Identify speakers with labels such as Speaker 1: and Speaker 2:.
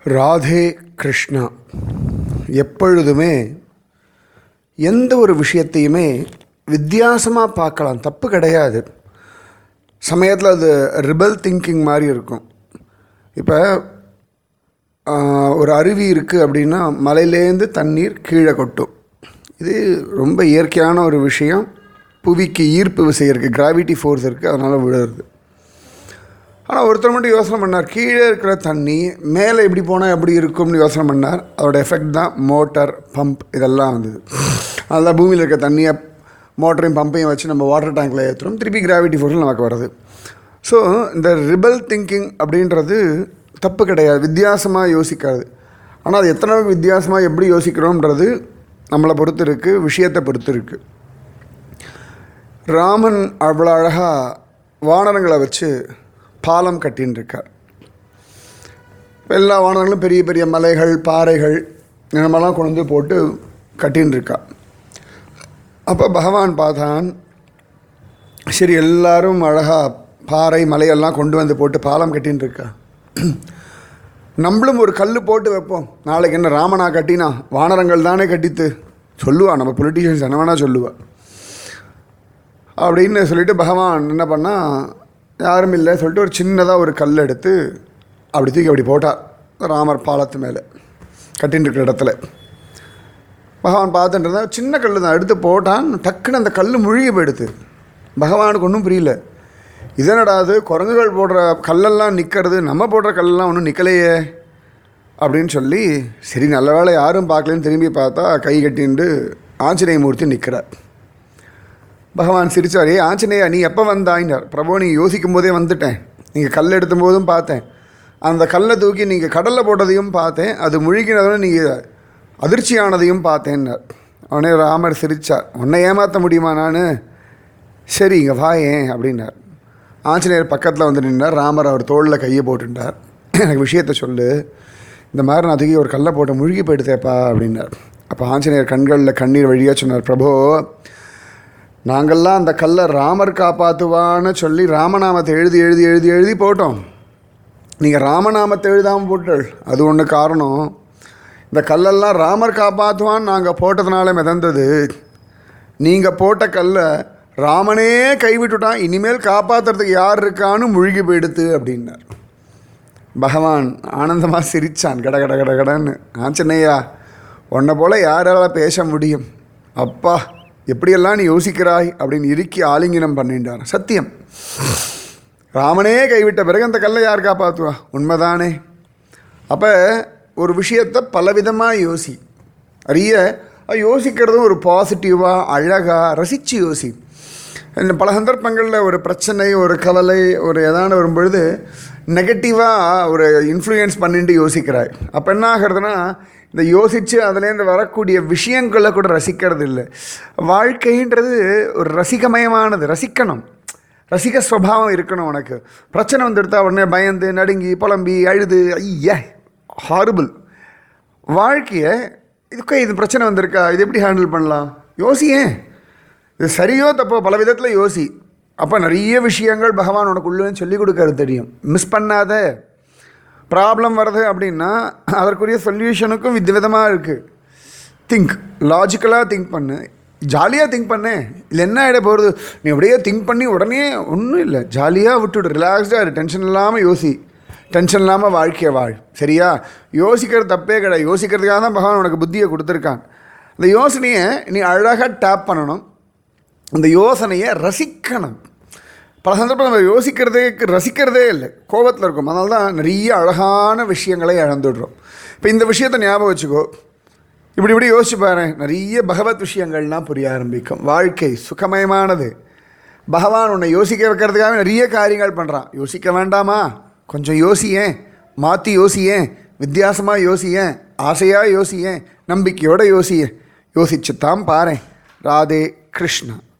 Speaker 1: ராதே கிருஷ்ணா எப்பொழுதுமே எந்த ஒரு விஷயத்தையுமே வித்தியாசமாக பார்க்கலாம் தப்பு கிடையாது சமயத்தில் அது ரிபல் திங்கிங் மாதிரி இருக்கும் இப்போ ஒரு அருவி இருக்குது அப்படின்னா மலையிலேருந்து தண்ணீர் கீழே கொட்டும் இது ரொம்ப இயற்கையான ஒரு விஷயம் புவிக்கு ஈர்ப்பு விசை இருக்குது கிராவிட்டி ஃபோர்ஸ் இருக்குது அதனால் விழுறது ஆனால் ஒருத்தர் மட்டும் யோசனை பண்ணார் கீழே இருக்கிற தண்ணி மேலே இப்படி போனால் எப்படி இருக்கும்னு யோசனை பண்ணார் அதோட எஃபெக்ட் தான் மோட்டார் பம்ப் இதெல்லாம் வந்தது அதெல்லாம் பூமியில் இருக்க தண்ணியை மோட்டரையும் பம்பையும் வச்சு நம்ம வாட்டர் டேங்கில் ஏற்றுறோம் திருப்பி கிராவிட்டி ஃபோர்ஸில் நமக்கு வருது ஸோ இந்த ரிபல் திங்கிங் அப்படின்றது தப்பு கிடையாது வித்தியாசமாக யோசிக்காது ஆனால் அது எத்தனை அளவுக்கு வித்தியாசமாக எப்படி யோசிக்கிறோன்றது நம்மளை பொறுத்து இருக்குது விஷயத்தை பொறுத்து இருக்குது ராமன் அவ்வளோ அழகாக வானரங்களை வச்சு பாலம் கட்டின்னு இருக்கார் எல்லா வானங்களும் பெரிய பெரிய மலைகள் பாறைகள் நம்மலாம் கொண்டு வந்து போட்டு கட்டின்னு இருக்கா அப்போ பகவான் பார்த்தான் சரி எல்லாரும் அழகாக பாறை மலையெல்லாம் கொண்டு வந்து போட்டு பாலம் கட்டின்னு இருக்கா நம்மளும் ஒரு கல் போட்டு வைப்போம் நாளைக்கு என்ன ராமனா கட்டினா வானரங்கள் தானே கட்டித்து சொல்லுவா நம்ம பொலிட்டீஷியன்ஸ் என்ன வேணால் சொல்லுவா அப்படின்னு சொல்லிட்டு பகவான் என்ன பண்ணால் யாரும் இல்லை சொல்லிட்டு ஒரு சின்னதாக ஒரு கல் எடுத்து அப்படி தூக்கி அப்படி போட்டார் ராமர் பாலத்து மேலே கட்டின்னு இருக்கிற இடத்துல பகவான் பார்த்துட்டு இருந்தா சின்ன கல் தான் எடுத்து போட்டான் டக்குன்னு அந்த கல் முழுகி போயிடுது பகவானுக்கு ஒன்றும் புரியல இதனடா அது குரங்குகள் போடுற கல்லெல்லாம் நிற்கிறது நம்ம போடுற கல்லெல்லாம் ஒன்றும் நிற்கலையே அப்படின்னு சொல்லி சரி நல்ல வேளை யாரும் பார்க்கலன்னு திரும்பி பார்த்தா கை கட்டிண்டு ஆஞ்சநேய மூர்த்தி நிற்கிறார் பகவான் சிரிச்சார் ஏ ஆஞ்சநேயா நீ எப்போ வந்தாயினார் பிரபு நீ யோசிக்கும் போதே வந்துட்டேன் நீங்கள் கல் எடுத்த போதும் பார்த்தேன் அந்த கல்லை தூக்கி நீங்கள் கடலில் போட்டதையும் பார்த்தேன் அது முழுகினதும் நீங்கள் அதிர்ச்சியானதையும் பார்த்தேன்னார் அவனே ராமர் சிரிச்சார் உன்னை ஏமாற்ற முடியுமா நான் சரி இங்கே வா ஏன் அப்படின்னார் ஆஞ்சநேயர் பக்கத்தில் வந்து நின்றார் ராமர் அவர் தோளில் கையை போட்டுட்டார் எனக்கு விஷயத்த சொல்லு இந்த மாதிரி நான் தூக்கி ஒரு கல்லை போட்டு முழுகி போயிடுதேப்பா அப்படின்னார் அப்போ ஆஞ்சநேயர் கண்களில் கண்ணீர் வழியாக சொன்னார் பிரபு நாங்கள்லாம் அந்த கல்லை ராமர் காப்பாற்றுவான்னு சொல்லி ராமநாமத்தை எழுதி எழுதி எழுதி எழுதி போட்டோம் நீங்கள் ராமநாமத்தை எழுதாமல் போட்டல் அது ஒன்று காரணம் இந்த கல்லெல்லாம் ராமர் காப்பாற்றுவான்னு நாங்கள் போட்டதுனால மிதந்தது நீங்கள் போட்ட கல்லை ராமனே கைவிட்டுட்டான் இனிமேல் காப்பாற்றுறதுக்கு யார் இருக்கான்னு முழுகி போயிடுத்து அப்படின்னார் பகவான் ஆனந்தமாக சிரித்தான் கட கட கட கடன்னு ஆஞ்சநேயா உன்னை போல் யாரால பேச முடியும் அப்பா எப்படியெல்லாம் நீ யோசிக்கிறாய் அப்படின்னு இறுக்கி ஆலிங்கனம் பண்ணிட்டான் சத்தியம் ராமனே கைவிட்ட பிறகு அந்த கல்லை யார் காப்பாற்றுவா உண்மைதானே அப்போ ஒரு விஷயத்தை பலவிதமாக யோசி நிறைய யோசிக்கிறதும் ஒரு பாசிட்டிவாக அழகாக ரசித்து யோசி இந்த பல சந்தர்ப்பங்களில் ஒரு பிரச்சனை ஒரு கவலை ஒரு எதான வரும்பொழுது நெகட்டிவாக ஒரு இன்ஃப்ளூயன்ஸ் பண்ணிட்டு யோசிக்கிறாய் அப்போ என்ன ஆகிறதுனா இந்த யோசித்து அதுலேருந்து வரக்கூடிய விஷயங்களை கூட ரசிக்கிறது இல்லை வாழ்க்கைன்றது ஒரு ரசிகமயமானது ரசிக்கணும் ரசிக ஸ்வபாவம் இருக்கணும் உனக்கு பிரச்சனை வந்துடுத்தா உடனே பயந்து நடுங்கி புலம்பி அழுது ஐய ஹாரிபிள் வாழ்க்கையை இதுக்கு இது பிரச்சனை வந்திருக்கா இது எப்படி ஹேண்டில் பண்ணலாம் யோசியேன் இது சரியோ தப்போ பல விதத்தில் யோசி அப்போ நிறைய விஷயங்கள் பகவான் உனக்கு உள்ளேன்னு சொல்லிக் கொடுக்கறது தெரியும் மிஸ் பண்ணாத ப்ராப்ளம் வருது அப்படின்னா அதற்குரிய சொல்யூஷனுக்கும் விதவிதமாக இருக்குது திங்க் லாஜிக்கலாக திங்க் பண்ணு ஜாலியாக திங்க் பண்ணு இல்லை என்ன ஆகிட போகிறது நீ அப்படியே திங்க் பண்ணி உடனே ஒன்றும் இல்லை ஜாலியாக விட்டுவிடு ரிலாக்ஸ்டாக இரு டென்ஷன் இல்லாமல் யோசி டென்ஷன் இல்லாமல் வாழ்க்கையை வாழ் சரியா யோசிக்கிறது தப்பே கிடையாது யோசிக்கிறதுக்காக தான் பகவான் உனக்கு புத்தியை கொடுத்துருக்கான் அந்த யோசனையை நீ அழகாக டேப் பண்ணணும் அந்த யோசனையை ரசிக்கணும் பல சந்தர்ப்பம் நம்ம யோசிக்கிறதே ரசிக்கிறதே இல்லை கோபத்தில் இருக்கும் அதனால தான் நிறைய அழகான விஷயங்களை இழந்துடுறோம் இப்போ இந்த விஷயத்தை ஞாபகம் வச்சுக்கோ இப்படி இப்படி யோசிச்சு பாரு நிறைய பகவத் விஷயங்கள்லாம் புரிய ஆரம்பிக்கும் வாழ்க்கை சுகமயமானது பகவான் உன்னை யோசிக்க வைக்கிறதுக்காக நிறைய காரியங்கள் பண்ணுறான் யோசிக்க வேண்டாமா கொஞ்சம் யோசியேன் மாற்றி யோசியேன் வித்தியாசமாக யோசியேன் ஆசையாக யோசியேன் நம்பிக்கையோடு யோசியேன் யோசிச்சு தான் பாரு ராதே கிருஷ்ணா